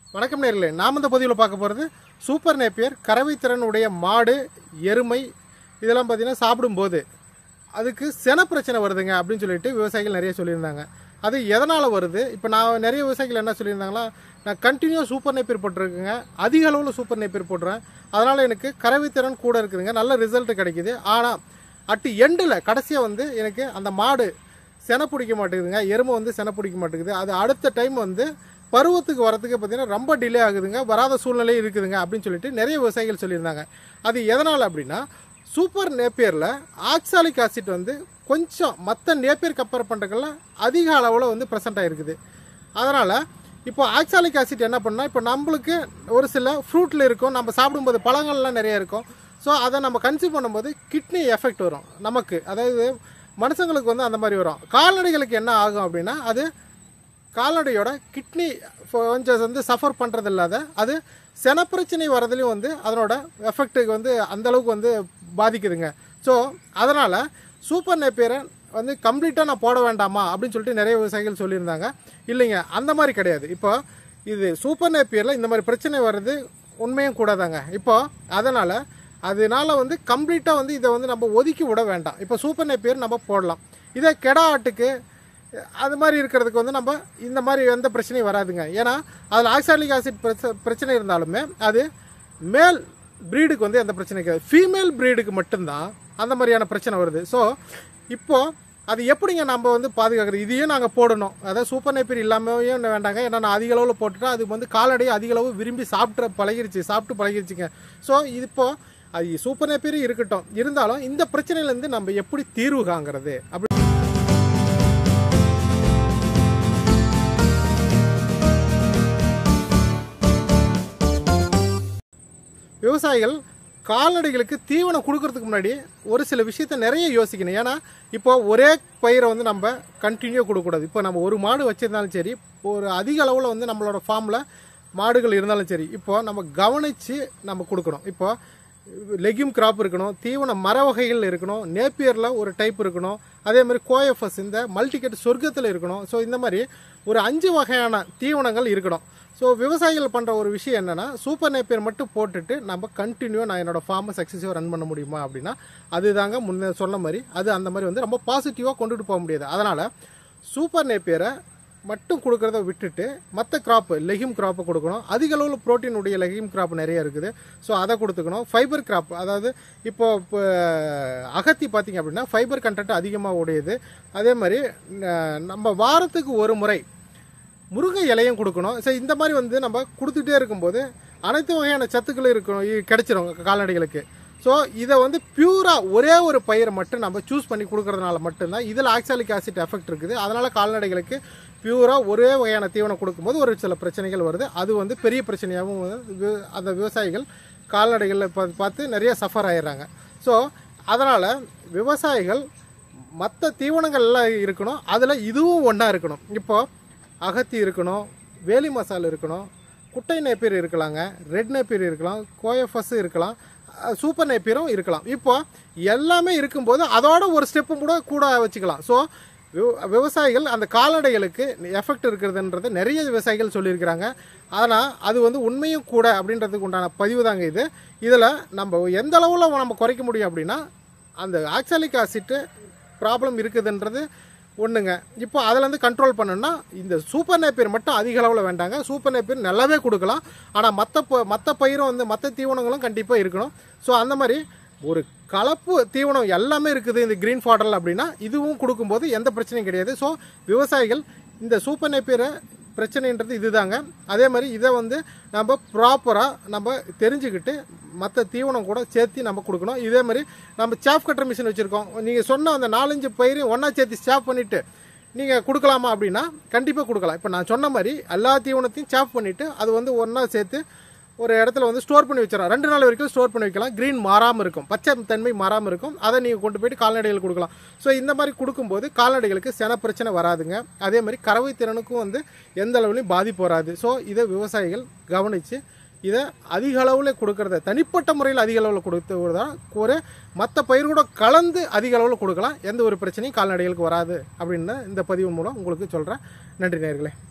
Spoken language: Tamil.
வணக்கம் நேர்களே நாம் இந்த பதிவில் பார்க்க போகிறது சூப்பர் நேப்பியர் கறவை திறன் உடைய மாடு எருமை இதெல்லாம் பார்த்தீங்கன்னா சாப்பிடும்போது அதுக்கு சென பிரச்சனை வருதுங்க அப்படின்னு சொல்லிட்டு விவசாயிகள் நிறைய சொல்லியிருந்தாங்க அது எதனால் வருது இப்போ நான் நிறைய விவசாயிகள் என்ன சொல்லியிருந்தாங்களா நான் கண்டினியூ சூப்பர் நேப்பியர் போட்டிருக்கேங்க அதிக அளவில் சூப்பர் நேப்பியர் போடுறேன் அதனால் எனக்கு கறவை திறன் கூட இருக்குதுங்க நல்ல ரிசல்ட் கிடைக்குது ஆனால் அட்டு எண்டில் கடைசியாக வந்து எனக்கு அந்த மாடு செனை பிடிக்க மாட்டேங்குதுங்க எருமை வந்து செனை பிடிக்க மாட்டேங்குது அது அடுத்த டைம் வந்து பருவத்துக்கு வரதுக்கு பார்த்தீங்கன்னா ரொம்ப டிலே ஆகுதுங்க வராத சூழ்நிலை இருக்குதுங்க அப்படின்னு சொல்லிட்டு நிறைய விவசாயிகள் சொல்லியிருந்தாங்க அது எதனால் அப்படின்னா சூப்பர் நேப்பியரில் ஆக்சாலிக் ஆசிட் வந்து கொஞ்சம் மற்ற நேப்பியர் கம்பேர் பண்ணுறதுல அதிக அளவில் வந்து ப்ரெசென்ட் ஆகிருக்குது அதனால் இப்போ ஆக்சாலிக் ஆசிட் என்ன பண்ணால் இப்போ நம்மளுக்கு ஒரு சில ஃப்ரூட்டில் இருக்கும் நம்ம சாப்பிடும்போது பழங்கள்லாம் நிறைய இருக்கும் ஸோ அதை நம்ம கன்சியூம் பண்ணும்போது கிட்னி எஃபெக்ட் வரும் நமக்கு அதாவது மனுஷங்களுக்கு வந்து அந்த மாதிரி வரும் கால்நடைகளுக்கு என்ன ஆகும் அப்படின்னா அது கால்நடையோட கிட்னி கொஞ்சம் வந்து சஃபர் பண்ணுறது இல்லாத அது சென பிரச்சனை வரதுலையும் வந்து அதனோட எஃபெக்ட்டுக்கு வந்து அந்த அளவுக்கு வந்து பாதிக்குதுங்க ஸோ அதனால் சூப்பர் நேப்பியரை வந்து கம்ப்ளீட்டாக நான் போட வேண்டாமா அப்படின்னு சொல்லிட்டு நிறைய விவசாயிகள் சொல்லியிருந்தாங்க இல்லைங்க அந்த மாதிரி கிடையாது இப்போ இது சூப்பர் நேப்பியரில் இந்த மாதிரி பிரச்சனை வர்றது உண்மையும் கூடாதாங்க இப்போ அதனால் அதனால வந்து கம்ப்ளீட்டாக வந்து இதை வந்து நம்ம ஒதுக்கி விட வேண்டாம் இப்போ சூப்பர் நேப்பியர் நம்ம போடலாம் இதே கெடா ஆட்டுக்கு அது மாதிரி இருக்கிறதுக்கு வந்து நம்ம இந்த மாதிரி எந்த பிரச்சனையும் வராதுங்க ஏன்னா அதில் ஆக்சாலிக் ஆசிட் பிரச்ச பிரச்சனை இருந்தாலுமே அது மேல் ப்ரீடுக்கு வந்து எந்த பிரச்சனையும் இருக்காது ஃபீமேல் ப்ரீடுக்கு மட்டும்தான் அந்த மாதிரியான பிரச்சனை வருது ஸோ இப்போது அது எப்படிங்க நம்ம வந்து பாதுகாக்கிறது இதையும் நாங்கள் போடணும் அதாவது சூப்பர் நெப்பீர் இல்லாமையும் வேண்டாங்க ஏன்னா நான் அதிக அளவில் போட்டுட்டா அது வந்து கால்நடையை அதிக அளவு விரும்பி சாப்பிட்டு பழகிருச்சு சாப்பிட்டு பழகிருச்சுங்க ஸோ இது இப்போ அது சூப்பர் நெப்பீர் இருக்கட்டும் இருந்தாலும் இந்த பிரச்சனையிலேருந்து நம்ம எப்படி தீர்வு காங்கிறது அப்படி விவசாயிகள் கால்நடைகளுக்கு தீவனம் கொடுக்கறதுக்கு முன்னாடி ஒரு சில விஷயத்த நிறைய யோசிக்கணும் ஏன்னா இப்போ ஒரே பயிரை வந்து நம்ம கண்டினியூ கொடுக்கக்கூடாது இப்போ நம்ம ஒரு மாடு வச்சிருந்தாலும் சரி ஒரு அதிக அளவில் வந்து நம்மளோட ஃபார்மில் மாடுகள் இருந்தாலும் சரி இப்போ நம்ம கவனித்து நம்ம கொடுக்கணும் இப்போ லெக்யூம் கிராப் இருக்கணும் தீவன மர வகைகள் இருக்கணும் நேப்பியரில் ஒரு டைப் இருக்கணும் அதே மாதிரி கோஎஃப்எஸ் இந்த மல்டிகேட் சொர்க்கத்தில் இருக்கணும் ஸோ இந்த மாதிரி ஒரு அஞ்சு வகையான தீவனங்கள் இருக்கணும் ஸோ விவசாயிகள் பண்ணுற ஒரு விஷயம் என்னென்னா சூப்பர் நேப்பியர் மட்டும் போட்டுட்டு நம்ம கண்டினியூ நான் என்னோட ஃபார்மை சக்ஸஸிவாக ரன் பண்ண முடியுமா அப்படின்னா அதுதாங்க முன்ன சொன்ன மாதிரி அது அந்த மாதிரி வந்து ரொம்ப பாசிட்டிவாக கொண்டுட்டு போக முடியாது அதனால் சூப்பர் நேப்பியரை மட்டும் கொடுக்கறத விட்டுட்டு மற்ற கிராப்பு லெகிம் கிராப்பை கொடுக்கணும் அதிக அளவில் புரோட்டீன் உடைய லெகிம் கிராப் நிறைய இருக்குது ஸோ அதை கொடுத்துக்கணும் ஃபைபர் கிராப் அதாவது இப்போ இப்போ அகத்தி பார்த்தீங்க அப்படின்னா ஃபைபர் கண்டென்ட் அதிகமாக உடையது அதே மாதிரி ந- நம்ம வாரத்துக்கு ஒரு முறை முருங்கை இலையும் கொடுக்கணும் சரி இந்த மாதிரி வந்து நம்ம கொடுத்துட்டே இருக்கும்போது அனைத்து வகையான சத்துக்களும் இருக்கணும் இ- கிடைச்சிரும் கால்நடைகளுக்கு ஸோ இதை வந்து பியூராக ஒரே ஒரு பயிரை மட்டும் நம்ம சூஸ் பண்ணி கொடுக்கறதுனால மட்டும்தான் இதில் ஆக்சாலிக் ஆசிட் எஃபெக்ட் இருக்குது அதனால் கால்நடைகளுக்கு பியூராக ஒரே வகையான தீவனம் கொடுக்கும்போது ஒரு சில பிரச்சனைகள் வருது அது வந்து பெரிய பிரச்சனையாகவும் வந்து வி- அந்த விவசாயிகள் கால்நடைகளை பா- பார்த்து நிறைய சஃபர் ஆயிடுறாங்க ஸோ அதனால் விவசாயிகள் மற்ற தீவனங்கள் எல்லாம் இருக்கணும் அதில் இதுவும் ஒன்றா இருக்கணும் இப்போ அகத்தி இருக்கணும் வேலி மசால் இருக்கணும் குட்டை நேப்பீர் இருக்கலாங்க ரெட் நேப்பீர் இருக்கலாம் கோஎஃப்எஸ் இருக்கலாம் அஹ் சூப்பர் நேப்பீரும் இருக்கலாம் இப்போ எல்லாமே இருக்கும்போது அதோட ஒரு ஸ்டெப்பும் கூட கூட வச்சுக்கலாம் ஸோ விவசாயிகள் அந்த கால்நடைகளுக்கு எஃபெக்ட் இருக்கிறதுன்றது நிறைய விவசாயிகள் சொல்லியிருக்கிறாங்க ஆனால் அது வந்து உண்மையும் கூட அப்படின்றதுக்கு உண்டான பதிவு தாங்க இது இதில் நம்ம எந்த அளவில் நம்ம குறைக்க முடியும் அப்படின்னா அந்த ஆக்சாலிக் ஆசிட்டு ப்ராப்ளம் இருக்குதுன்றது ஒன்றுங்க இப்போ அதுலேருந்து கண்ட்ரோல் பண்ணணும்னா இந்த சூப்பர் நேப்பியர் மட்டும் அதிக அளவில் வேண்டாங்க சூப்பர் நேப்பியர் நல்லாவே கொடுக்கலாம் ஆனால் மற்ற மற்ற பயிரும் வந்து மற்ற தீவனங்களும் கண்டிப்பாக இருக்கணும் ஸோ அந்த மாதிரி ஒரு கலப்பு தீவனம் எல்லாமே இருக்குது இந்த க்ரீன் ஃபாடல் அப்படின்னா இதுவும் கொடுக்கும்போது எந்த பிரச்சனையும் கிடையாது ஸோ விவசாயிகள் இந்த சூப்பர் நேப்பியரை பிரச்சனைன்றது இதுதாங்க அதே மாதிரி இதை வந்து நம்ம ப்ராப்பராக நம்ம தெரிஞ்சுக்கிட்டு மற்ற தீவனம் கூட சேர்த்து நம்ம கொடுக்கணும் இதே மாதிரி நம்ம சாப் கட்டர் மிஷின் வச்சுருக்கோம் நீங்கள் சொன்ன அந்த நாலஞ்சு பயிரையும் ஒன்றா சேர்த்து சாப் பண்ணிவிட்டு நீங்கள் கொடுக்கலாமா அப்படின்னா கண்டிப்பாக கொடுக்கலாம் இப்போ நான் சொன்ன மாதிரி எல்லா தீவனத்தையும் சாப் பண்ணிவிட்டு அது வந்து ஒன்றா சேர்த்து ஒரு இடத்துல வந்து ஸ்டோர் பண்ணி வச்சிடலாம் ரெண்டு நாள் வரைக்கும் ஸ்டோர் பண்ணி வைக்கலாம் க்ரீன் மாறாமல் இருக்கும் பச்சை தன்மை மாறாமல் இருக்கும் அதை நீங்கள் கொண்டு போயிட்டு கால்நடைகளுக்கு கொடுக்கலாம் ஸோ இந்த மாதிரி கொடுக்கும்போது கால்நடைகளுக்கு சென பிரச்சனை வராதுங்க அதே மாதிரி கறவை திறனுக்கும் வந்து எந்த அளவுலையும் பாதிப்பு வராது ஸோ இதை விவசாயிகள் கவனித்து இதை அதிக அளவில் கொடுக்கறத தனிப்பட்ட முறையில் அதிக அளவில் கொடுத்து தான் ஒரு மற்ற பயிர் கூட கலந்து அதிக அளவில் கொடுக்கலாம் எந்த ஒரு பிரச்சனையும் கால்நடைகளுக்கு வராது அப்படின்னு இந்த பதிவு மூலம் உங்களுக்கு சொல்கிறேன் நன்றி நேர்களே